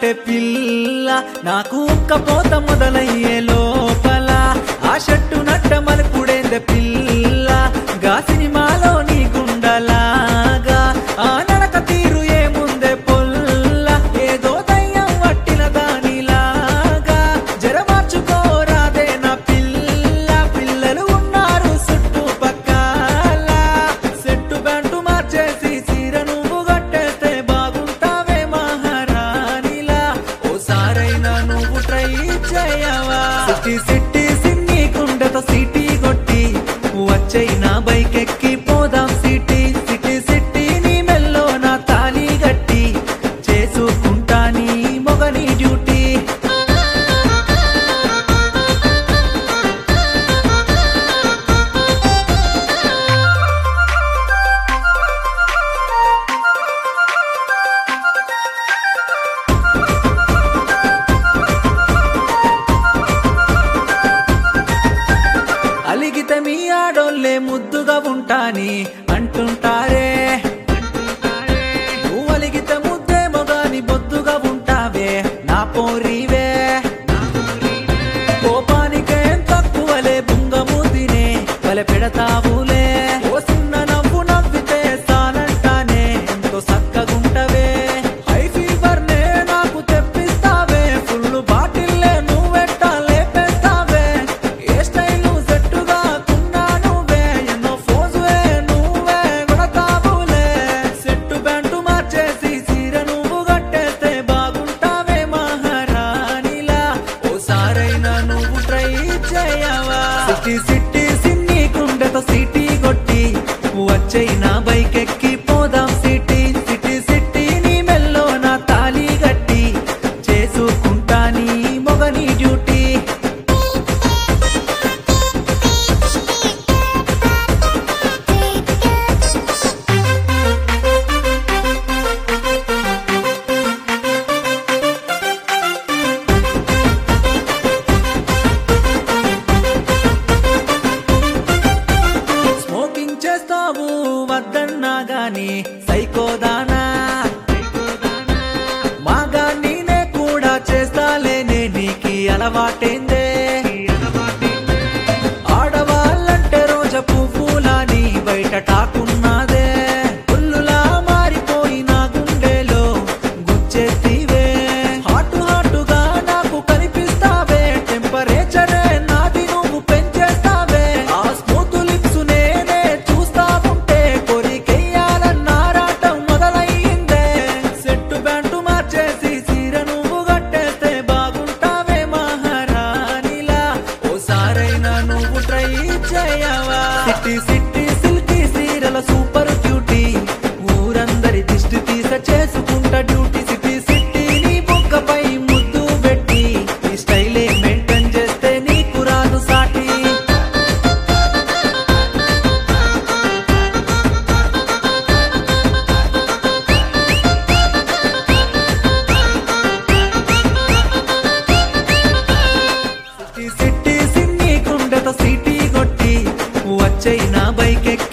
వస్తున్నాదే పిల్ల నాకు ఉక్కపోత మొదలయ్యే లోపల ఆ షట్టు నట్ట మలుపుడేందే పిల్ల గా సినిమాలో నీ గుండలాగా ఆ నడక తీరు ఏముందే పొల్ల ఏదో దయ్యం పట్టిన దానిలాగా జర మార్చుకోరాదే నా పిల్ల పిల్లలు ఉన్నారు చుట్టుపక్కల సెట్టు బ్యాంటు మార్చేసి చీర నువ్వు కట్టేస్తే బాగుంటావే మహారాణిలా ఓసారైనా నువ్వు ట్రై చేయవా సిట్టి సిట్టి సిన్ని కుండతో సిటీ కొట్టి వచ్చైనా బైక్ ఎక్కి పోదాం సిటీ సిటీ సిటీ నీ మెల్లో నా తాళి గట్టి చేసుకుంటా నీ మొగని డ్యూటీ అలిగితే మీ ఆడోళ్ళే ముద్దుగా ఉంటాని అంటుంటారే నువ్వు అలిగితే ముద్దే మొగాని బొద్దుగా ఉంటావే నా పోరివే కోపానికేం తక్కువలే బుంగమూతినే వల పెడతావులే ఓ చిన్న నవ్వు నవ్వితే సానంటానే ఎంతో సక్కగుంటవే హై ఫీవర్ నే నాకు తెప్పిస్తావే ఫుల్ బాటిల్లే నువ్వెట్టా లేపేస్తావే ఏ స్టైలు సెట్టుగా కున్నా నువ్వే ఎన్నో ఫోజువే నువ్వే కొడతావులే సెట్టు బ్యాంటు మార్చేసి చీర నువ్వు కట్టేస్తే బాగుంటావే మహారాణిలా ఓసారైనా నువ్వు ట్రై చేయవా సిట్టి సిట్టి సిన్ని కుండతో సిటీ కొట్టి వచ్చైనా బైక్ ఎక్కి పోదాం సిటీ సిటీ సిటీ నీ మెల్లో నా తాళి గట్టి చేసుకుంటా నీ మొగని డ్యూటీ స్మోకింగ్ చేస్తావు వద్దన్నా గాని సైకోదానా మాగా నేనే కూడా చేస్తాలేనే నీకి అలవాటైందే ఆడవాళ్ళంటే రోజ పువ్వులాని బయట టాకున్నదే పుల్లులా మారిపోయిన గుండెలో గుచ్చెత్తివే హాటు హాటుగా నాకు కనిపిస్తావే టెంపరేచరే నాది నువ్వు పెంచేస్తావే ఆ స్మూత్ లిప్స్ నేనే చూస్తా ఉంటే కొరికెయ్యాలన్నారాటం మొదలయ్యిందే సెట్టు బ్యాంటు మార్చేసి చీర నువ్వు కట్టేస్తే బాగుంటావే మహారాణిలా ఓసారైనా నువ్వు ట్రై చేయవా సిట్టి సిట్టి సిల్కీ సీరల సూపర్ క్యూటీ ఊరందరి దిష్టి తీస చేసుకుంటా డ్యూటీ సిట్టి సిట్టి నీ బొక్కపై ముద్దు పెట్టి ఈ స్టైలే మెయింటైన్ చేస్తే నీకు రాదు సాటి సిట్టి సిట్టి సిన్ని కుండతో సిటీ కొట్టి వచ్చైనా బైక్ ఎక్కి